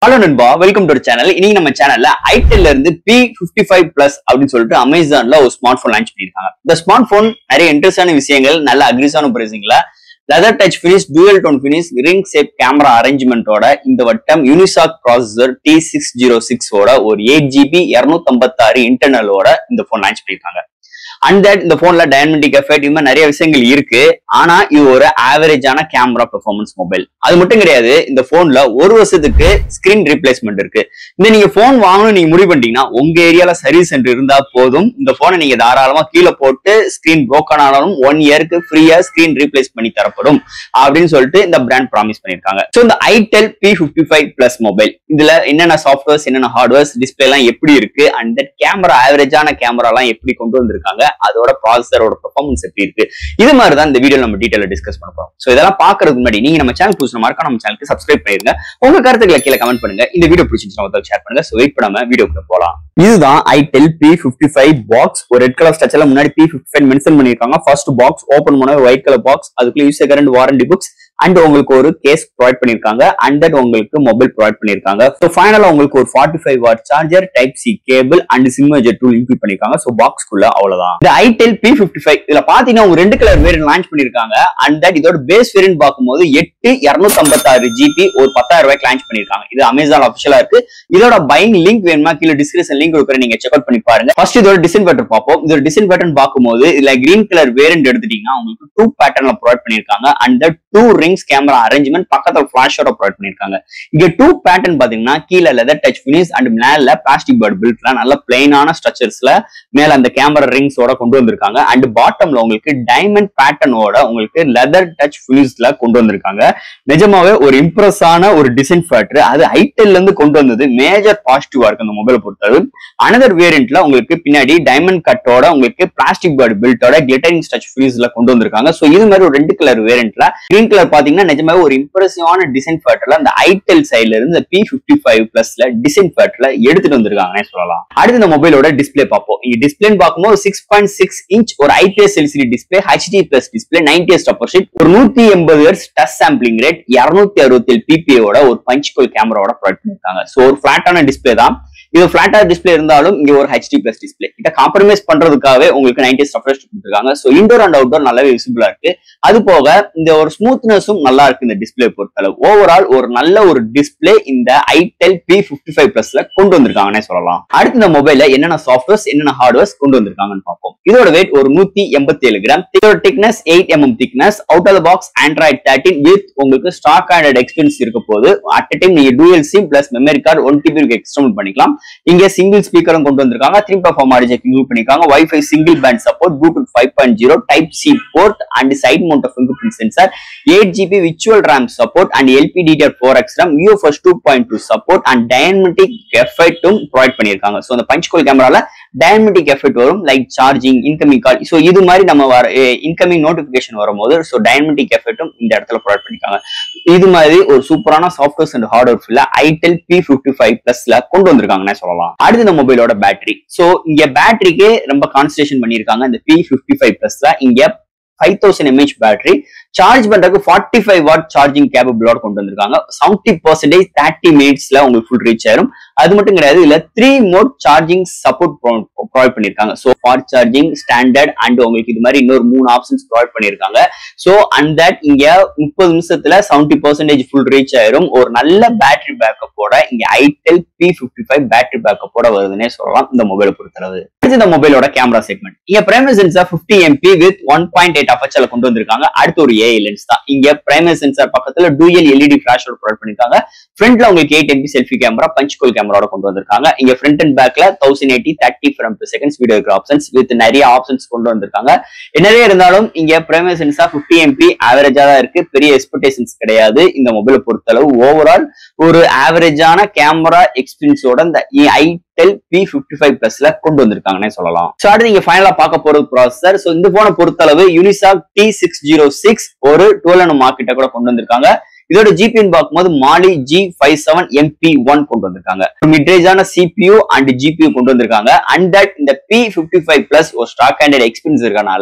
hello நண்பா welcome to channel இன்னைக்கு நம்ம சேனல்ல ஐடெல்ல இருந்து பி பிப்டி ஃபைவ் பிளஸ் அப்படின்னு சொல்லிட்டு அமேசான்ல ஒரு ஸ்மார்ட் போன் லான்ச் பண்ணிருக்காங்க இந்த ஸ்மார்ட் போன் நிறைய இன்ட்ரெஸ்டான விஷயங்கள் நல்ல அக்ரிஸான பிரைசிங்ல leather touch finish dual tone finish ring shape camera அரேஞ்ச்மெண்ட்டோட இந்த வட்டம் Unisoc processor T six zero six ஒரு எயிட் ஜிபி இரநூத்தம்பத்தாறு இன்டர்னலோட இந்த போன் லான்ச் பண்ணிருக்காங்க அண்ட் தட் இந்த போன்ல டைனமெட்டிக் எஃபெக்ட் இது மாதிரி நிறைய விஷயங்கள் இருக்கு ஆனா இது ஒரு ஆவரேஜான கேமரா பெர்ஃபார்மன்ஸ் மொபைல் அது மட்டும் கிடையாது இந்த போன்ல ஒரு வருஷத்துக்கு ஸ்கிரீன் ரீப்ளேஸ்மெண்ட் இருக்கு இந்த நீங்க போன் வாங்கணும் நீங்க முடிவு பண்ணிட்டீங்கன்னா உங்க ஏரியால சர்வீஸ் சென்டர் இருந்தா போதும் இந்த போனை நீங்க தாராளமா கீழே போட்டு ஸ்கிரீன் broken ஆனாலும் ஒன் இயருக்கு ஃப்ரீயா ஸ்கிரீன் ரீப்ளேஸ் பண்ணி தரப்படும் அப்படின்னு சொல்லிட்டு இந்த பிராண்ட் ப்ராமிஸ் பண்ணிருக்காங்க ஸோ இந்த itel P fifty five plus mobile இதுல என்னென்ன சாஃப்ட்வேர்ஸ் என்னென்ன ஹார்ட்வேர்ஸ் டிஸ்பிளே எல்லாம் எப்படி இருக்கு அண்ட் தட் கேமரா ஆவரேஜான கேமரா எல்லாம் எப்படி கொண்டு வந்திருக்காங்க அதோட ப்ராசஸரோட பெர்ஃபார்மன்ஸ் எப்படி இருக்கு இது மாதிரி தான் இந்த வீடியோ நம்ம டீடைல டிஸ்கஸ் பண்ண போறோம் ஸோ இதெல்லாம் பாக்குறதுக்கு முன்னாடி நீங்க நம்ம சேனல் புதுசு மார்க்கா நம்ம சேனலுக்கு சப்ஸ்கிரைப் பண்ணிருங்க உங்க கருத்துக்களை கீழே கமெண்ட் பண்ணுங்க இந்த வீடியோ பிடிச்சிருந்துச்சுன்னா ஷேர் பண்ணுங்க ஸோ வெயிட் பண்ணாம வீடியோக்குள்ள போலாம் இதுதான் itel P fifty five box ஒரு ரெட் கலர் ஸ்ட்ரக்சர்ல முன்னாடி பி ஃபிஃப்டி ஃபைவ் மென்ஷன் பண்ணிருக்காங்க ஃபர்ஸ்ட் பாக்ஸ் ஓப்பன் பண்ண ஒயிட் கலர் பாக்ஸ் அதுக்குள்ள use current warranty books and உங்களுக்கு ஒரு கேஸ் ப்ரொவைட் பண்ணிருக்காங்க அண்ட் தட் உங்களுக்கு மொபைல் ப்ரொவைட் பண்ணிருக்காங்க ஸோ ஃபைனலா உங்களுக்கு ஒரு forty five watt charger type C cable and SIM ejector tool include பண்ணிருக்காங்க ஸோ பாக்ஸ்க்குள்ள அவ்வளவுதான் இந்த ஐடெல் பி ஃபிஃப்டி ஃபைவ் இதுல பாத்தீங்கன்னா உங்க ரெண்டு கலர் வேரியன்ட் லான்ச் பண்ணிருக்காங்க அண்ட் தட் இதோட பேஸ் வேரியன்ட் பார்க்கும்போது எட்டு இரநூத்தம்பத்தாறு ஜிபி ஒரு பத்தாயிரம் ரூபாய்க்கு லான்ச் பண்ணிருக்காங்க இது அமேசான் அபிஷியலா இருக்கு இதோட பைங் லிங்க் வேணுமா கீழே டிஸ்கிரிப்ஷன் லிங்க் கொடுக்குறேன் நீங்க செக் அவுட் பண்ணி பாருங்க ஃபர்ஸ்ட் இதோட டிசைன் பேட்டர் பார்ப்போம் இதோட டிசைன் பேட்டர்ன் பார்க்கும்போது இதுல கிரீன் கலர் வேரியன்ட் எடுத்துட்டீங்கன்னா உங்களுக்கு டூ பேட்டர்ன்ல ப்ரொவைட் பண்ணிருக்காங்க and that two rings camera arrangement பக்கத்துல ஃபிளாஷோட ப்ரொவைட் பண்ணிருக்காங்க இங்க டூ பேட்டர்ன் பாத்தீங்கன்னா கீழே லெதர் டச் ஃபினிஷ் அண்ட் மேல பிளாஸ்டிக் பேர்ட் பில்ட்ல நல்ல பிளைனான ஸ்ட்ரக்சர்ஸ்ல மேல அந்த கேமரா ரிங்ஸோட கொண்டு வந்திருக்காங்க அண்ட் பாட்டம்ல உங்களுக்கு டைமண்ட் பேட்டர்னோட உங்களுக்கு லெதர் டச் ஃபினிஷ்ல கொண்டு வந்திருக்காங்க நிஜமாவே ஒரு இம்ப்ரெஸ்ஸான ஒரு டிசைன் ஃபேக்டர் அது ஐடெல்ல இருந்து கொண்டு வந்தது மேஜர் பாசிட்டிவா இருக்கு அந்த மொபைலை பொறுத்தது அனதர் வேரியன்ட்ல உங்களுக்கு பின்னாடி டைமண்ட் கட்டோட உங்களுக்கு பிளாஸ்டிக் பேர்ட் பில்ட்டோட கிளிட்டரிங் ஸ்டச் ஃபினிஷ்ல கொண்டு வந்திருக்காங்க சோ இது மாதிரி ஒரு ரெண்டு கலர் வேரியன்ட்ல கிரீன் கலர் பாத்தீங்கன்னா நிஜமாவே ஒரு இம்ப்ரெசிவான டிசைன் ஃபேக்டர்ல அந்த ஐடெல் சைட்ல இருந்து இந்த பி பிப்டி ஃபைவ் பிளஸ்ல டிசைன் ஃபேக்டர்ல எடுத்துட்டு வந்திருக்காங்கன்னே சொல்லலாம் அடுத்து இந்த மொபைலோட டிஸ்பிளே பார்ப்போம் இங்க டிஸ்பிளேன்னு பார்க்கும்போது சிக்ஸ் பாயிண்ட் சிக்ஸ் இன்ச் ஒரு IPS LCD display HD plus display ninety எஸ் டப்பர் ஷீட் ஒரு நூத்தி எண்பது ஹெர்ட்ஸ் டச் சாம்பிளிங் ரேட் இருநூத்தி அறுபத்தி ஏழு பிபிஓட ஒரு பஞ்ச்கோல் கேமராவோட ப்ரொவைட் பண்ணிருக்காங்க ஸோ ஒரு ஃபிளாட்டான டிஸ்பிளே தான் இது ஃபிளாட்டா டிஸ்பிளே இருந்தாலும் இங்க ஒரு ஹெச்டி பிளஸ் டிஸ்பிளே இதை காம்ப்ரமைஸ் பண்றதுக்காகவே உங்களுக்கு நைன்டி ரெஃப்ரெஷ் கொடுத்துருக்காங்க ஸோ இண்டோர் அண்ட் அவுட்டோர் நல்லாவே விசிபிளா இருக்கு அது போக இந்த ஒரு ஸ்மூத்னஸும் நல்லா இருக்கு இந்த டிஸ்பிளே பொறுத்தளவு ஓவரால் ஒரு நல்ல ஒரு டிஸ்பிளே இந்த ஐடெல் பி பிப்டி ஃபைவ் பிளஸ்ல கொண்டு வந்திருக்காங்கன்னே சொல்லலாம் அடுத்து இந்த மொபைல்ல என்னென்ன சாஃப்ட்வேர்ஸ் என்னென்ன ஹார்ட்வேர்ஸ் கொண்டு வந்திருக்காங்கன்னு பார்ப்போம் இதோட வெயிட் ஒரு நூத்தி எண்பத்தி ஏழு கிராம் இதோட thickness eight mm thickness out of box Android thirteen with உங்களுக்கு ஸ்டாக் ஆண்ட்ராய்ட் எக்ஸ்பீரியன்ஸ் இருக்க போது அட் டைம் நீங்க dual SIM plus memory card one TB external பண்ணிக்கலாம் இங்க சிங்கிள் ஸ்பீக்கரும் கொண்டு வந்திருக்காங்க த்ரீ பர்ஃபார்ம் ஆடியோ இன்க்ளூட் பண்ணிருக்காங்க WiFi single band support Bluetooth five point zero type C port and side mount fingerprint sensor eight GB விச்சுவல் RAM support and LP DDR four X RAM UFS two point two support and dynamic எஃபெக்டும் provide பண்ணிருக்காங்க so அந்த punch hole கேமரால dynamic effect வரும் like charging incoming call so இது மாதிரி நம்ம வர இன்கமிங் நோட்டிபிகேஷன் வரும்போது ஸோ டைனமெட்டிக் எஃபெக்டும் இந்த இடத்துல ப்ரொவைட் பண்ணிருக்காங்க இது மாதிரி ஒரு சூப்பரான சாஃப்ட்வேர்ஸ் அண்ட் ஹார்ட்வேர் ஃபுல்ல ஐடெல் பி பிப்டி ஃபைவ் பிளஸ்ல கொண்டு வந்திருக்காங்கன்னு சொல்லலாம் அடுத்து இந்த மொபைலோட பேட்டரி ஸோ இங்க பேட்டரிக்கே ரொம்ப கான்சன்ட்ரேஷன் பண்ணியிருக்காங்க இந்த பி பிப்டி ஃபைவ் பிளஸ்ல இங்க five thousand mAh battery charge பண்றதுக்கு ஃபார்ட்டி ஃபைவ் வாட் சார்ஜிங் கேபபிளோட கொண்டு வந்திருக்காங்க செவன்டி பர்சன்டேஜ் தேர்ட்டி மினிட்ஸ்ல உங்களுக்கு ஃபுல் ரீச் ஆயிரும் அது மட்டும் கிடையாது இதுல three mode charging support provide பண்ணிருக்காங்க so for charging standard and உங்களுக்கு இது மாதிரி இன்னொரு மூணு ஆப்ஷன்ஸ் ப்ரொவைட் பண்ணிருக்காங்க ஸோ அண்ட் தட் இங்க முப்பது நிமிஷத்துல செவன்டி பர்சன்டேஜ் ஃபுல் ரீச் ஆயிரும் ஒரு நல்ல பேட்டரி பேக்கப்போட இங்க itel P fifty five battery பேக்கப்போட வருதுன்னே சொல்லலாம் இந்த மொபைலை பொறுத்தளவு அடுத்து இந்த மொபைலோட கேமரா செக்மெண்ட் இங்க primary sensor fifty MP with one point eight அஃபச்சல கொண்டு வந்திருக்காங்க அடுத்து ஒரு ஏஐ லென்ஸ் தான் இங்க பிரைமரி சென்சார் பக்கத்துல டூயல் எல்இடி பிளாஷோட ப்ரொவைட் பண்ணிருக்காங்க ஃப்ரண்ட்ல உங்களுக்கு eight MP selfie camera punch hole கேமராவோட கொண்டு வந்திருக்காங்க இங்க ஃப்ரண்ட் அண்ட் பேக்ல thousand eighty thirty from two seconds video options with நிறைய ஆப்ஷன்ஸ் கொண்டு வந்திருக்காங்க நிறைய இருந்தாலும் இங்க பிரைமரி சென்சார் பிப்டி எம்பி ஆவரேஜா தான் இருக்கு பெரிய எக்ஸ்பெக்டேஷன்ஸ் கிடையாது இந்த மொபைலை பொறுத்தளவு ஓவரால் ஒரு ஆவரேஜான கேமரா எக்ஸ்பீரியன்ஸோட இந்த ஐடெல் பி பிப்டி ஃபைவ் பிளஸ்ல கொண்டு வந்திருக்காங்கன்னே சொல்லலாம் ஸோ அடுத்து நீங்க ஃபைனலா பார்க்க போறது ப்ராசஸர் ஸோ இந்த போனை பொறுத்தளவு Unisoc T six zero six ஒரு டுவெல் என் மார்க்கெட்டை கூட கொண்டு வந்திருக்காங்க இதோட ஜிபின்னு பார்க்கும்போது Mali G five seven MP one கொண்டு வந்திருக்காங்க மிட்ரேஜான சிபியூ அண்ட் ஜிபியூ கொண்டு வந்திருக்காங்க அண்ட் தட் இந்த பி பிப்டி ஃபைவ் பிளஸ் ஒரு ஸ்டாக் ஹேண்டட் எக்ஸ்பீரியன்ஸ் இருக்கனால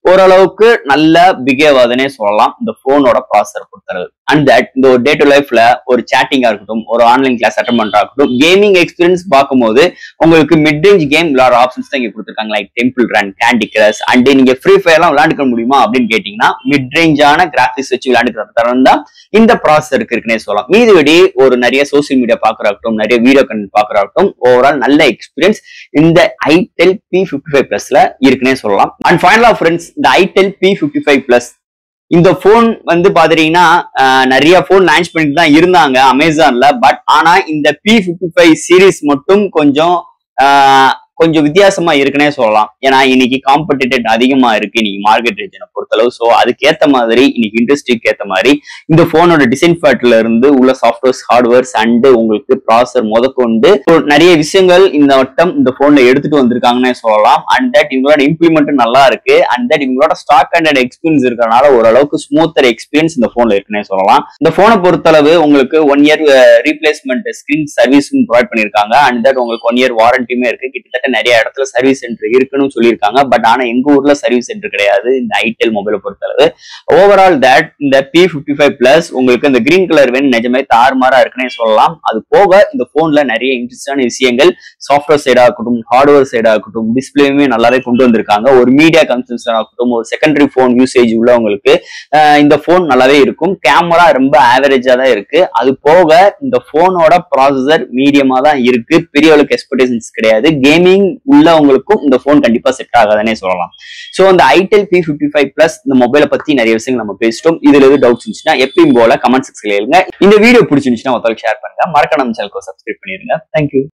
ஓரளவுக்கு நல்ல பிஹேவ் ஆகுதுன்னே சொல்லலாம் இந்த போனோட ப்ராசஸர் பொறுத்தளவு அண்ட் தட் இந்த ஒரு டே டு லைஃப்ல ஒரு சேட்டிங்கா இருக்கட்டும் ஒரு ஆன்லைன் கிளாஸ் அட்டன் பண்றா இருக்கட்டும் கேமிங் எக்ஸ்பீரியன்ஸ் பார்க்கும்போது உங்களுக்கு மிட் ரேஞ்ச் கேம் விளையாடுற ஆப்ஷன்ஸ் தான் இங்க கொடுத்துருக்காங்க like Temple Run Candy Crush and நீங்க ஃப்ரீ ஃபயர்லாம் விளையாண்டுக்க முடியுமா அப்படின்னு கேட்டீங்கன்னா மிட் ரேஞ்சான கிராஃபிக்ஸ் வச்சு விளையாண்டுக்கிற தரம் தான் இந்த ப்ராசஸருக்கு இருக்குன்னே சொல்லலாம் மீதிபடி ஒரு நிறைய சோசியல் மீடியா பாக்குறாகட்டும் நிறைய வீடியோ கண்டென்ட் பாக்குறாகட்டும் ஓவரால் நல்ல எக்ஸ்பீரியன்ஸ் இந்த ஐடெல் பி ஃபிஃப்டி ஃபைவ் பிளஸ்ல இருக்குன்னே சொல்லலாம் அண்ட் ஃபைனலா ஃப்ரெண்ட்ஸ் இந்த itel P fifty five plus இந்த போன் வந்து பாத்தீங்கன்னா ஆஹ், நிறைய போன் லான்ச் பண்ணிட்டு தான் இருந்தாங்க அமேசான்ல பட் ஆனா இந்த பி ஃபிஃப்டி ஃபைவ் சீரீஸ் மட்டும் கொஞ்சம் ஆஹ், கொஞ்சம் வித்தியாசமா இருக்குன்னே சொல்லலாம் ஏன்னா இன்னைக்கு காம்படிட்டட் அதிகமா இருக்கு இன்னைக்கு மார்க்கெட் ரீஜனை பொறுத்தளவு ஸோ அதுக்கேத்த மாதிரி இன்னைக்கு இண்டஸ்ட்ரிக்கு ஏத்த மாதிரி இந்த போனோட டிசைன் ஃபேட்ல இருந்து உள்ள சாஃப்ட்வேர்ஸ் ஹார்ட்வேர்ஸ் அண்ட் உங்களுக்கு ப்ராசர் முதற்கொண்டு so நிறைய விஷயங்கள் இந்த வட்டம் இந்த போன்ல எடுத்துட்டு வந்திருக்காங்கன்னே சொல்லலாம் அண்ட் தட் இவங்களோட இம்ப்ளிமெண்ட் நல்லா இருக்கு அண்ட் தட் இவங்களோட ஸ்டாக் அண்ட் எக்ஸ்பீரியன்ஸ் இருக்கறனால ஓரளவுக்கு ஸ்மூத்தர் எக்ஸ்பீரியன்ஸ் இந்த போன்ல இருக்குன்னே சொல்லலாம் இந்த போனை பொறுத்தளவு உங்களுக்கு ஒன் இயர் ரீப்ளேஸ்மெண்ட் ஸ்கிரீன் சர்வீஸும் ப்ரொவைட் பண்ணிருக்காங்க அண்ட் தட் உங்களுக்கு ஒன் இயர் வாரண்டியுமே இருக்கு கிட்டத்தட்ட நிறைய இடத்துல சர்வீஸ் சென்டர் இருக்குன்னு சொல்லியிருக்காங்க பட் ஆனா எங்க ஊர்ல சர்வீஸ் சென்டர் கிடையாது இந்த ஐடெல் மொபைலை பொறுத்தளவு ஓவரால் தட் இந்த பி ஃபிஃப்டி ஃபைவ் பிளஸ் உங்களுக்கு இந்த கிரீன் கலர் வேணும் நிஜமே தாறுமாறா இருக்குன்னே சொல்லலாம் அது போக இந்த போன்ல நிறைய இன்ட்ரெஸ்டான விஷயங்கள் சாஃப்ட்வேர் சைடா இருக்கட்டும் ஹார்ட்வேர் சைடா இருக்கட்டும் டிஸ்பிளேயுமே நல்லாவே கொண்டு வந்திருக்காங்க ஒரு மீடியா கன்சன்ஷன் ஆகட்டும் ஒரு செகண்டரி போன் யூசேஜ் உள்ளவங்களுக்கு ஆஹ் இந்த போன் நல்லாவே இருக்கும் கேமரா ரொம்ப ஆவரேஜா தான் இருக்கு அது போக இந்த போனோட ப்ராசஸர் மீடியமா தான் இருக்கு பெரிய அளவுக்கு எக்ஸ்பெக்டேஷன்ஸ் கிடையாது கேமிங் உள்ளவங்களுக்கும் இந்த போன் கண்டிப்பா செட் ஆகாதுன்னே சொல்லலாம் சோ இந்த itel P fifty five plus இந்த மொபைலை பத்தி நிறைய விஷயங்கள் நம்ம பேசிட்டோம் இதுல எது டவுட்ஸ் இருந்துச்சுன்னா எப்பயும் போல கமெண்ட் செக்ஷன்ல எழுங்க இந்த வீடியோ பிடிச்சிருந்துச்சுன்னா ஒருத்தருக்கு ஷேர் பண்ணுங்க மறக்காம நம்ம சேனலுக்கு சப்ஸ்கிரைப் பண்ணிருங்க தேங்க்யூ